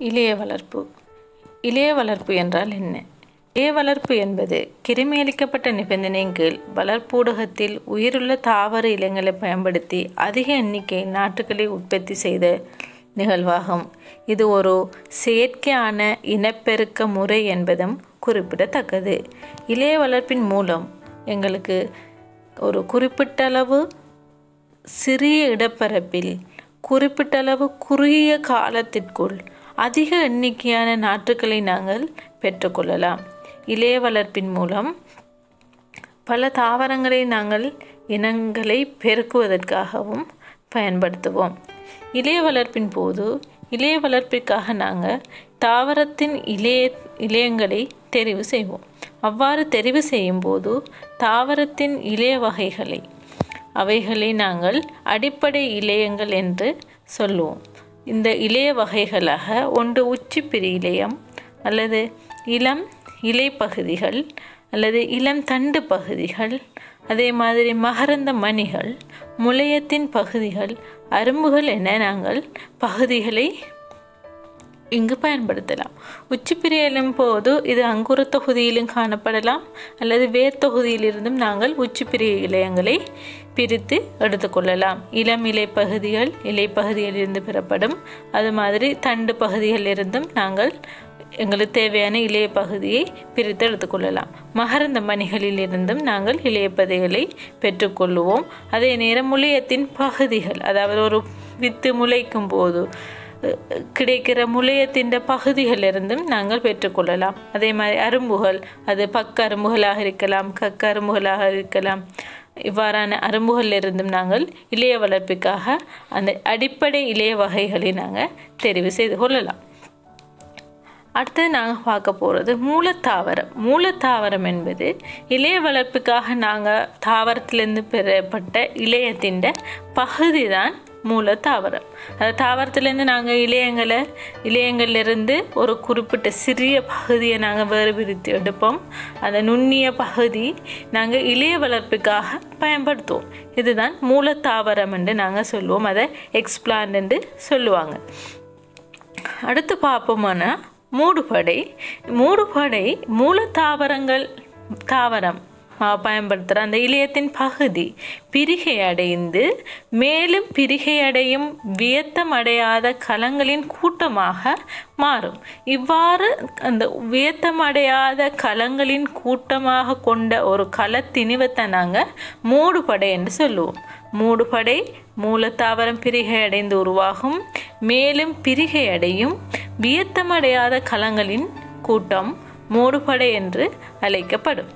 இலைய வளர்ப்பு இலைய வளர்ப்பு என்றால் என்ன இலைய வளர்ப்பு என்பது கிருமியளிக்கப்பட்ட நிபந்தனையின் கீழ் வளர்ப்பூடகத்தில் உயிருள்ள தாவர இலைகளை பயன்படுத்தி அதிக எண்ணிக்கை நாற்றுகளை உற்பத்தி செய்த நிகழ்வாகும் இது ஒரு செயற்கையான இனப்பெருக்க முறை என்பதும் குறிப்பிடத்தக்கது இலைய வளர்ப்பின் மூலம் எங்களுக்கு ஒரு குறிப்பிட்டளவு சிறிய இடப்பரப்பில் குறிப்பிட்டளவு குறுகிய காலத்திற்குள் அதிக எண்ணிக்கையான நாற்றுக்களை நாங்கள் பெற்றுக்கொள்ளலாம் இலைய வளர்ப்பின் மூலம் பல தாவரங்களை நாங்கள் இனங்களை பெருக்குவதற்காகவும் பயன்படுத்துவோம் இலைய வளர்ப்பின் போது இலைய வளர்ப்பிற்காக நாங்கள் தாவரத்தின் இலைய இலையங்களை தெரிவு செய்வோம் அவ்வாறு தெரிவு செய்யும் போது தாவரத்தின் இலைய வகைகளை அவைகளை நாங்கள் அடிப்படை இலையங்கள் என்று சொல்லுவோம் இந்த இலைய வகைகளாக ஒன்று உச்சிப்பிரி இலையம் அல்லது இளம் இலை பகுதிகள் அல்லது இளம் தண்டு பகுதிகள் அதே மாதிரி மகரந்த மணிகள் முளையத்தின் பகுதிகள் அரும்புகள் என நாங்கள் பகுதிகளை இங்கு பயன்படுத்தலாம் உச்சிப்பிரியலும் போது இது அங்குர தொகுதியிலும் காணப்படலாம் அல்லது வேர் தொகுதியிலிருந்தும் நாங்கள் உச்சிப்பிரிய இலையங்களை பிரித்து எடுத்துக்கொள்ளலாம் இளம் இலை பகுதிகள் இலை பகுதியிலிருந்து பெறப்படும் அது மாதிரி தண்டு பகுதிகளிலிருந்தும் நாங்கள் எங்களுக்கு தேவையான இளைய பகுதியை பிரித்து எடுத்துக்கொள்ளலாம் மகரந்த மணிகளில் இருந்தும் நாங்கள் இளைய பகுதிகளை பெற்றுக்கொள்ளுவோம் அதே நேரம் முளையத்தின் பகுதிகள் அதாவது ஒரு வித்து முளைக்கும் போது கிடைக்கிற முளையத்தின் பகுதிகளிலிருந்தும் நாங்கள் பெற்றுக்கொள்ளலாம் அதே மாதிரி அரும்புகள் அது பக்க அரும்புகளாக இருக்கலாம் கக்க அரும்புகளாக இருக்கலாம் இவ்வாறான அரும்புகளிலிருந்தும் நாங்கள் இளைய வளர்ப்புக்காக அந்த அடிப்படை இளைய வகைகளை நாங்கள் தெரிவு செய்து கொள்ளலாம் அடுத்தது நாங்கள் பார்க்க போகிறது மூலத்தாவரம் மூலத்தாவரம் என்பது இளைய வளர்ப்புக்காக நாங்கள் தாவரத்திலிருந்து பெறப்பட்ட இளையத்தின் பகுதி தான் மூலத்தாவரம் அது தாவரத்துலேருந்து நாங்கள் இளையங்களை இளையங்கள்லேருந்து ஒரு குறிப்பிட்ட சிறிய பகுதியை நாங்கள் வேறு பிரித்து எடுப்போம் அந்த நுண்ணிய பகுதி நாங்கள் இளைய வளர்ப்புக்காக பயன்படுத்துவோம் இதுதான் மூலத்தாவரம் என்று நாங்கள் சொல்லுவோம் அதை எக்ஸ்பிளான் என்று சொல்லுவாங்க அடுத்து பார்ப்போமானா மூடுபடை மூடுபடை மூலத்தாவரங்கள் தாவரம் பயன்படுத்துகிற அந்த இளையத்தின் பகுதி பிரிகை அடைந்து மேலும் பிரிகை அடையும் வியத்தம் அடையாத கலங்களின் கூட்டமாக மாறும் இவ்வாறு அந்த வியத்தம் அடையாத கலங்களின் கூட்டமாக கொண்ட ஒரு களத்திணிவத்தை நாங்கள் மூடுபடை என்று சொல்லுவோம் மூடுபடை மூலத்தாவரம் பிரிகை அடைந்து உருவாகும் மேலும் பிரிகை அடையும் வியத்தமடையாத கலங்களின் கூட்டம் மூடுபடை என்று அழைக்கப்படும்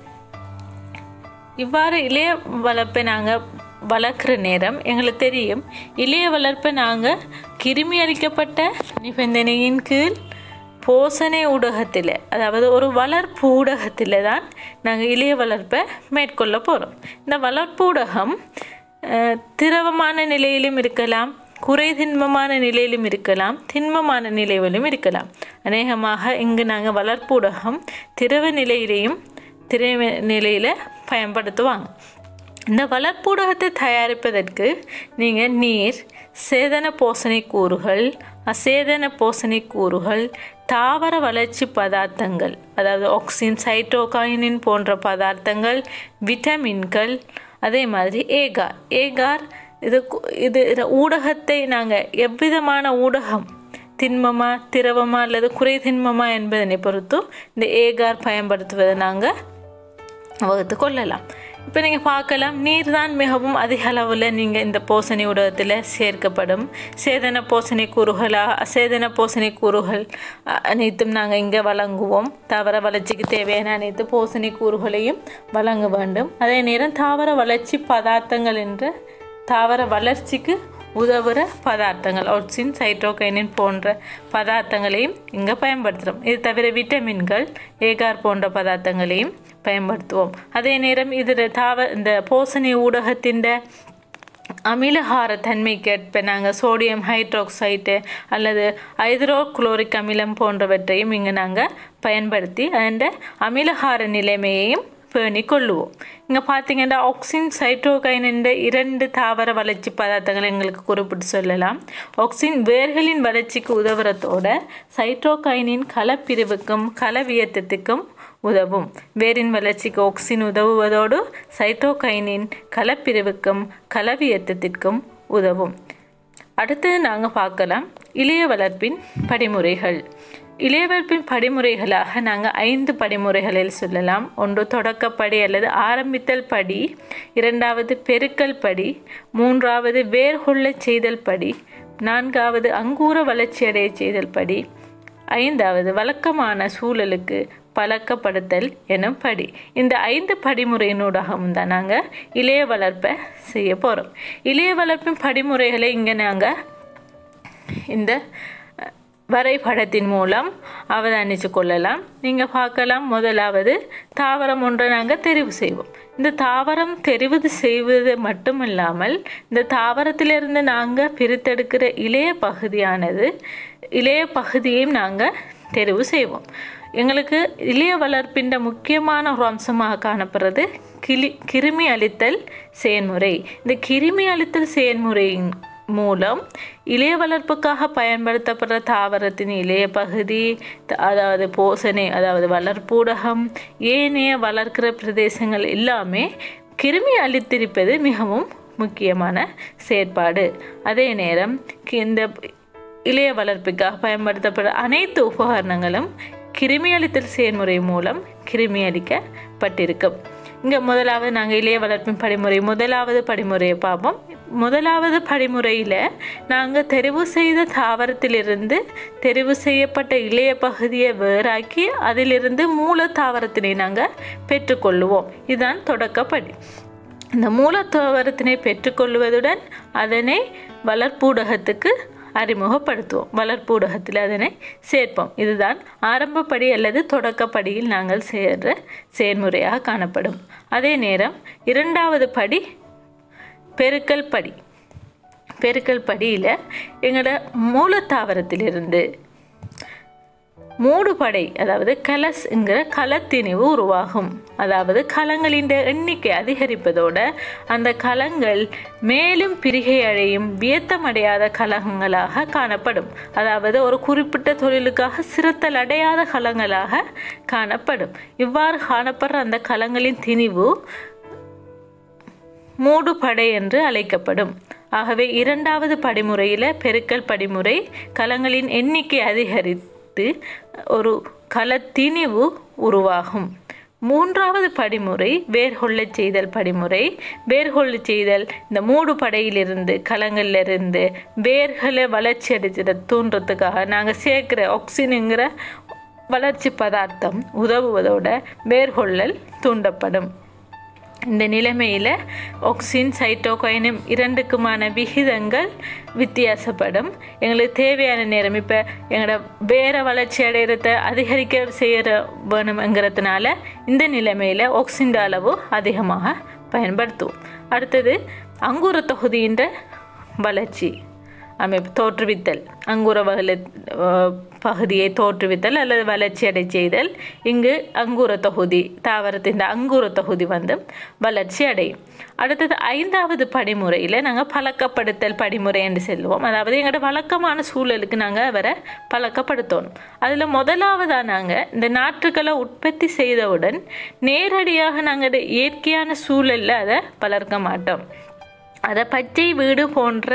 இவ்வாறு இளைய வளர்ப்பை நாங்கள் வளர்க்குற நேரம் எங்களுக்கு தெரியும் இளைய வளர்ப்பை நாங்கள் கிருமி அளிக்கப்பட்ட நிபந்தனையின் கீழ் போசனை ஊடகத்தில் அதாவது ஒரு வளர்ப்பு ஊடகத்தில் தான் நாங்கள் இளைய வளர்ப்பை மேற்கொள்ள போகிறோம் இந்த வளர்ப்பு ஊடகம் திரவமான நிலையிலும் இருக்கலாம் குறை திண்மமான நிலையிலும் இருக்கலாம் திண்மமான நிலையிலும் இருக்கலாம் அநேகமாக இங்கு நாங்கள் வளர்ப்பு ஊடகம் திரவ நிலையிலையும் திரவ நிலையில் பயன்படுத்துவாங்க இந்த வளர்ப்பூடகத்தை தயாரிப்பதற்கு நீங்கள் நீர் சேதன போசனை கூறுகள் அசேதன போசனை கூறுகள் தாவர வளர்ச்சி பதார்த்தங்கள் அதாவது ஆக்சின் சைட்டோகைனின் போன்ற பதார்த்தங்கள் விட்டமின்கள் அதே மாதிரி ஏகார் ஏகார் இது இது ஊடகத்தை நாங்கள் எவ்விதமான ஊடகம் திண்மமா திரவமா அல்லது குறை திண்மமா என்பதனை பொறுத்து இந்த ஏகார் பயன்படுத்துவதை நாங்கள் வகுத்து கொள்ளலாம் இப்போ நீங்கள் பார்க்கலாம் நீர் தான் மிகவும் அதிக அளவில் நீங்கள் இந்த போசணி ஊடகத்தில் சேர்க்கப்படும் சேதன போசணி கூறுகளாக அசேதன போசணி கூறுகள் அனைத்தும் நாங்கள் இங்கே வழங்குவோம் தாவர வளர்ச்சிக்கு தேவையான அனைத்து போசணி கூறுகளையும் வழங்க வேண்டும் அதே நேரம் தாவர வளர்ச்சி பதார்த்தங்கள் என்ற தாவர வளர்ச்சிக்கு உதவுற பதார்த்தங்கள் ஒட்சின் சைட்ரோகைனின் போன்ற பதார்த்தங்களையும் இங்கே பயன்படுத்துகிறோம் இது தவிர விட்டமின்கள் ஏகார் போன்ற பதார்த்தங்களையும் பயன்படுத்துவோம் அதே நேரம் இதில் தாவ இந்த போசணி ஊடகத்தின் அமிலகார தன்மைக்கேற்ப நாங்கள் சோடியம் ஹைட்ரோக்சைட்டு அல்லது ஹைட்ரோக்ளோரிக் அமிலம் போன்றவற்றையும் இங்கே நாங்கள் பயன்படுத்தி அந்த அமிலகார நிலைமையையும் பேணி கொள்ளுவோம் இங்கே பார்த்தீங்கன்னா ஆக்சின் சைட்ரோகைனின் இரண்டு தாவர வளர்ச்சி பதார்த்தங்களை எங்களுக்கு குறிப்பிட்டு சொல்லலாம் ஆக்சின் வேர்களின் வளர்ச்சிக்கு உதவுறதோட சைட்ரோகைனின் கலப்பிரிவுக்கும் கலவியத்தத்துக்கும் உதவும் வேரின் வளர்ச்சிக்கு ஆக்சின் உதவுவதோடு சைட்டோகைனின் கலப்பிரிவுக்கும் கலவியத்தத்திற்கும் உதவும் அடுத்தது நாங்கள் பார்க்கலாம் இளைய வளர்ப்பின் படிமுறைகள் இளைய வளர்ப்பின் படிமுறைகளாக நாங்கள் ஐந்து படிமுறைகளில் சொல்லலாம் ஒன்று தொடக்கப்படி அல்லது ஆரம்பித்தல் படி இரண்டாவது பெருக்கல் படி மூன்றாவது வேர்கொள்ளச் செய்தல் படி நான்காவது அங்கூர வளர்ச்சியடைய செய்தல் படி ஐந்தாவது வழக்கமான சூழலுக்கு பழக்கப்படுத்தல் எனும் படி இந்த ஐந்து படிமுறையினூடாகவும் தான் நாங்கள் இளைய வளர்ப்பை செய்ய போகிறோம் இளைய வளர்ப்பின் படிமுறைகளை இங்கே நாங்கள் இந்த வரைபடத்தின் மூலம் அவதானித்து கொள்ளலாம் நீங்கள் பார்க்கலாம் முதலாவது தாவரம் ஒன்றை நாங்கள் தெரிவு செய்வோம் இந்த தாவரம் தெரிவு செய்வது மட்டுமில்லாமல் இந்த தாவரத்திலிருந்து நாங்கள் பிரித்தெடுக்கிற இளைய பகுதியானது இளைய பகுதியையும் நாங்கள் தெரிவு செய்வோம் எங்களுக்கு இளைய வளர்ப்பின் முக்கியமான ஒரு அம்சமாக காணப்படுறது கிளி கிருமி அழித்தல் செயல்முறை இந்த கிருமி அழித்தல் செயல்முறையின் மூலம் இளைய வளர்ப்புக்காக பயன்படுத்தப்படுற தாவரத்தின் இளைய பகுதி அதாவது போசனை அதாவது வளர்ப்பூடகம் ஏனைய வளர்க்கிற பிரதேசங்கள் எல்லாமே கிருமி அழித்திருப்பது மிகவும் முக்கியமான செயற்பாடு அதே நேரம் இந்த இளைய வளர்ப்புக்காக பயன்படுத்தப்படுற அனைத்து உபகரணங்களும் கிருமி அழித்தல் செயல்முறை மூலம் கிருமி அளிக்கப்பட்டிருக்கும் இங்கே முதலாவது நாங்கள் இளைய வளர்ப்பின் படிமுறை முதலாவது படிமுறையை பார்ப்போம் முதலாவது படிமுறையில் நாங்கள் தெரிவு செய்த தாவரத்திலிருந்து தெரிவு செய்யப்பட்ட இளைய பகுதியை வேறாக்கி அதிலிருந்து மூல தாவரத்தினை நாங்கள் பெற்றுக்கொள்ளுவோம் இதுதான் தொடக்கப்படி இந்த மூலத்தாவரத்தினை பெற்றுக்கொள்வதுடன் அதனை வளர்ப்பூடகத்துக்கு அறிமுகப்படுத்துவோம் வளர்ப்பூடகத்தில் அதனை சேர்ப்போம் இதுதான் ஆரம்பப்படி அல்லது தொடக்கப்படியில் நாங்கள் சேர்ற செயல்முறையாக காணப்படும் அதே நேரம் இரண்டாவது படி பெருக்கல் படி பெருக்கல் படியில் எங்களோட மூலத்தாவரத்திலிருந்து மூடுபடை அதாவது கலஸ்ங்கிற களத்திணிவு உருவாகும் அதாவது களங்களின் எண்ணிக்கை அதிகரிப்பதோட அந்த களங்கள் மேலும் பிரிகை அடையும் வியத்தமடையாத களங்களாக காணப்படும் அதாவது ஒரு குறிப்பிட்ட தொழிலுக்காக சிறுத்தல் அடையாத களங்களாக காணப்படும் இவ்வாறு காணப்படுற அந்த களங்களின் திணிவு மூடுபடை என்று அழைக்கப்படும் ஆகவே இரண்டாவது படிமுறையில் பெருக்கல் படிமுறை களங்களின் எண்ணிக்கை அதிகரித்து ஒரு களத்திணிவு உருவாகும் மூன்றாவது படிமுறை வேர்கொள்ளச் செய்தல் படிமுறை வேர்கொள்ளச் செய்தல் இந்த மூடு படையிலிருந்து களங்கள்லேருந்து வேர்களை வளர்ச்சி அடைச்சிட தூண்டுறதுக்காக நாங்கள் சேர்க்குற ஆக்சினுங்கிற வளர்ச்சி பதார்த்தம் உதவுவதோட வேர்கொள்ளல் தூண்டப்படும் இந்த நிலைமையில் ஆக்சின் சைட்டோகைனும் இரண்டுக்குமான விகிதங்கள் வித்தியாசப்படும் எங்களுக்கு தேவையான நேரம் இப்போ எங்களோட வேற வளர்ச்சி அடைகிறத அதிகரிக்க செய்கிற வேணுங்கிறதுனால இந்த நிலைமையில் ஆக்சின் அளவு அதிகமாக பயன்படுத்துவோம் அடுத்தது அங்கூர தொகுதியின் வளர்ச்சி அமைப்பு தோற்றுவித்தல் அங்குர வகல பகுதியை தோற்றுவித்தல் அல்லது வளர்ச்சி அடை செய்தல் இங்கு அங்குர தொகுதி தாவரத்தின் அங்குர தொகுதி வந்து வளர்ச்சி அடையும் அடுத்தது ஐந்தாவது படிமுறையில் நாங்கள் பழக்கப்படுத்தல் படிமுறை என்று செல்வோம் அதாவது எங்களோட வழக்கமான சூழலுக்கு நாங்கள் அவரை பழக்கப்படுத்தணும் அதில் முதலாவதாக நாங்கள் இந்த நாற்றுக்களை உற்பத்தி செய்தவுடன் நேரடியாக நாங்கள் இயற்கையான சூழலில் அதை வளர்க்க மாட்டோம் அதை பச்சை வீடு போன்ற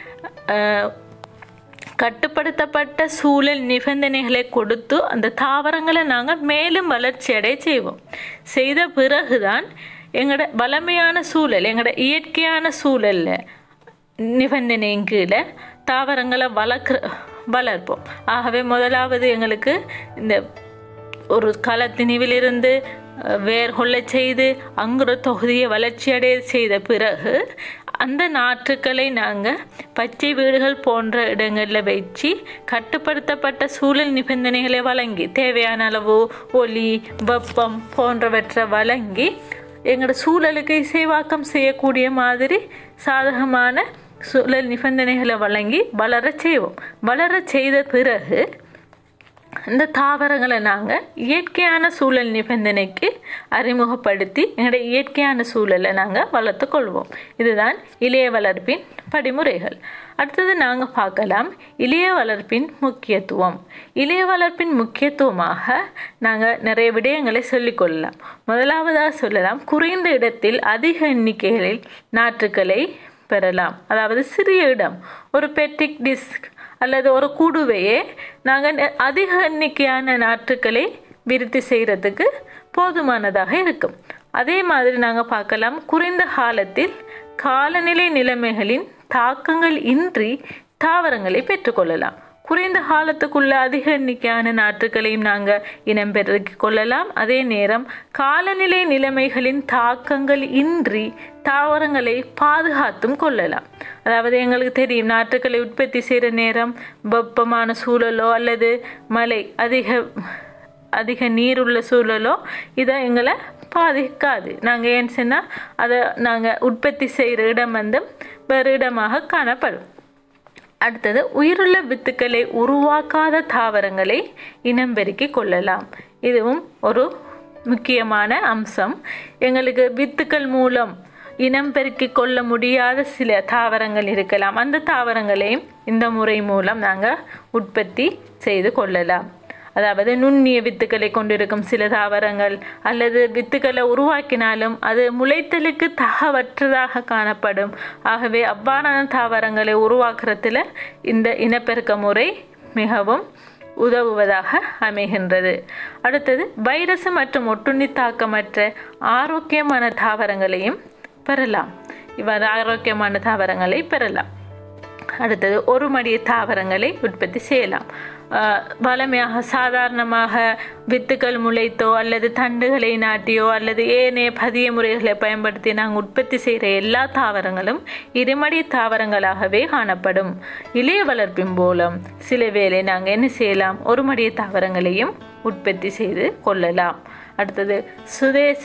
கட்டுப்படுத்தப்பட்ட சூழல் நிபந்தனைகளை கொடுத்து அந்த தாவரங்களை நாங்கள் மேலும் வளர்ச்சி அடைய செய்வோம் செய்த பிறகுதான் எங்களோட வளமையான சூழல் எங்களோட இயற்கையான சூழலில் நிபந்தனையின் கீழே தாவரங்களை வளர்க்குற வளர்ப்போம் ஆகவே முதலாவது எங்களுக்கு இந்த ஒரு களத்திணிவிலிருந்து வேர் கொள்ள செய்து அங்குற தொகுதியை வளர்ச்சியடைய செய்த பிறகு அந்த நாற்றுக்களை நாங்கள் பச்சை வீடுகள் போன்ற இடங்களில் வச்சு கட்டுப்படுத்தப்பட்ட சூழல் நிபந்தனைகளை வழங்கி தேவையான அளவு ஒலி வெப்பம் போன்றவற்றை வழங்கி எங்களோட சூழலுக்கு இசைவாக்கம் செய்யக்கூடிய மாதிரி சாதகமான சூழல் நிபந்தனைகளை வழங்கி வளர செய்வோம் வளர செய்த பிறகு இந்த தாவரங்களை நாங்கள் இயற்கையான சூழல் நிபந்தனைக்கு அறிமுகப்படுத்தி எங்களுடைய இயற்கையான சூழலை நாங்கள் வளர்த்து கொள்வோம் இதுதான் இளைய வளர்ப்பின் படிமுறைகள் அடுத்தது நாங்கள் பார்க்கலாம் இளைய வளர்ப்பின் முக்கியத்துவம் இளைய வளர்ப்பின் முக்கியத்துவமாக நாங்கள் நிறைய விடயங்களை சொல்லிக்கொள்ளலாம் முதலாவதாக சொல்லலாம் குறைந்த இடத்தில் அதிக எண்ணிக்கைகளில் நாற்றுக்களை பெறலாம் அதாவது சிறிய இடம் ஒரு பெட்டிக் டிஸ்க் அல்லது ஒரு கூடுவையே நாங்கள் அதிக எண்ணிக்கையான நாற்றுக்களை விருத்தி செய்கிறதுக்கு போதுமானதாக இருக்கும் அதே மாதிரி நாங்கள் பார்க்கலாம் குறைந்த காலத்தில் காலநிலை நிலைமைகளின் தாக்கங்கள் இன்றி தாவரங்களை பெற்றுக்கொள்ளலாம் குறைந்த காலத்துக்குள்ள அதிக எண்ணிக்கையான நாற்றுகளையும் நாங்கள் இனம் பெருக்கிக் கொள்ளலாம் அதே நேரம் காலநிலை நிலைமைகளின் தாக்கங்கள் இன்றி தாவரங்களை பாதுகாத்தும் கொள்ளலாம் அதாவது எங்களுக்கு தெரியும் நாற்றுக்களை உற்பத்தி செய்கிற நேரம் வெப்பமான சூழலோ அல்லது மழை அதிக அதிக நீர் உள்ள சூழலோ இதை எங்களை பாதிக்காது நாங்கள் ஏன்னு சொன்னால் அதை நாங்கள் உற்பத்தி செய்கிற இடம் வந்து வேறு இடமாக காணப்படும் அடுத்தது உயிருள்ள வித்துக்களை உருவாக்காத தாவரங்களை இனம் பெருக்கி கொள்ளலாம் இதுவும் ஒரு முக்கியமான அம்சம் எங்களுக்கு வித்துக்கள் மூலம் இனம் பெருக்கி கொள்ள முடியாத சில தாவரங்கள் இருக்கலாம் அந்த தாவரங்களையும் இந்த முறை மூலம் நாங்கள் உற்பத்தி செய்து கொள்ளலாம் அதாவது நுண்ணிய வித்துக்களை கொண்டிருக்கும் சில தாவரங்கள் அல்லது வித்துக்களை உருவாக்கினாலும் அது முளைத்தலுக்கு தகவற்றதாக காணப்படும் ஆகவே அவ்வாறான தாவரங்களை உருவாக்குறதுல இந்த இனப்பெருக்க முறை மிகவும் உதவுவதாக அமைகின்றது அடுத்தது வைரஸ் மற்றும் ஒட்டுண்ணி தாக்கமற்ற ஆரோக்கியமான தாவரங்களையும் பெறலாம் இவ்வாறு ஆரோக்கியமான தாவரங்களை பெறலாம் அடுத்தது ஒரு மடிய தாவரங்களை உற்பத்தி செய்யலாம் வளமையாக சாதாரணமாக வித்துக்கள் முளைத்தோ அல்லது தண்டுகளை நாட்டியோ அல்லது ஏனைய பதிய முறைகளை பயன்படுத்தி நாங்கள் உற்பத்தி செய்கிற எல்லா தாவரங்களும் இருமடி தாவரங்களாகவே காணப்படும் இளைய வளர்ப்பின் மூலம் சில வேளை நாங்கள் என்ன செய்யலாம் ஒரு மடிய தாவரங்களையும் உற்பத்தி செய்து கொள்ளலாம் அடுத்தது சுதேச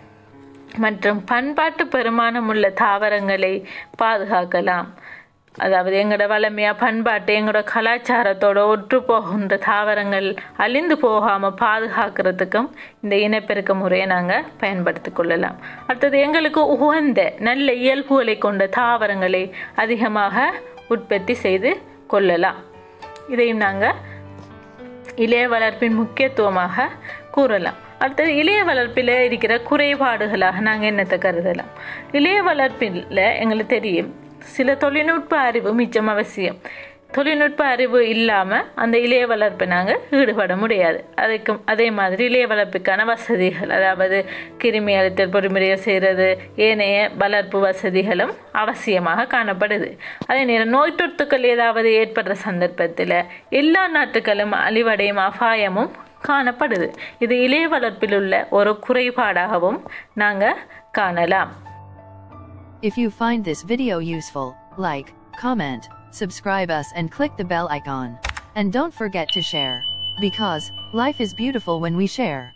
மற்றும் பண்பாட்டு பெருமானமுள்ள தாவரங்களை பாதுகாக்கலாம் அதாவது எங்களோட வளமையாக பண்பாட்டு எங்களோட கலாச்சாரத்தோட ஒற்று போகின்ற தாவரங்கள் அழிந்து போகாமல் பாதுகாக்கிறதுக்கும் இந்த இனப்பெருக்க முறையை நாங்கள் பயன்படுத்தி கொள்ளலாம் அடுத்தது எங்களுக்கு உகந்த நல்ல இயல்புகளை கொண்ட தாவரங்களை அதிகமாக உற்பத்தி செய்து கொள்ளலாம் இதையும் நாங்கள் இளைய வளர்ப்பின் முக்கியத்துவமாக கூறலாம் அடுத்தது இளைய வளர்ப்பில் இருக்கிற குறைபாடுகளாக நாங்கள் என்னத்தை கருதலாம் இளைய வளர்ப்பில் எங்களுக்கு தெரியும் சில தொழில்நுட்ப அறிவு மிச்சம் அவசியம் தொழில்நுட்ப அறிவு இல்லாமல் அந்த இளைய வளர்ப்பை நாங்கள் ஈடுபட முடியாது அதுக்கு அதே மாதிரி இளைய வளர்ப்புக்கான வசதிகள் அதாவது கிருமி அழுத்தல் பொறிமுறையை செய்கிறது ஏனைய வளர்ப்பு வசதிகளும் அவசியமாக காணப்படுது அதே நேரம் நோய் தொற்றுக்கள் ஏதாவது ஏற்படுற சந்தர்ப்பத்தில் எல்லா நாட்டுகளும் அழிவடையும் அபாயமும் காணப்படுது இது இளைய வளர்ப்பில் உள்ள ஒரு குறைபாடாகவும் நாங்கள் காணலாம் If you find this video useful, like, comment, subscribe us and click the bell icon. And don't forget to share. Because, life is beautiful when we share.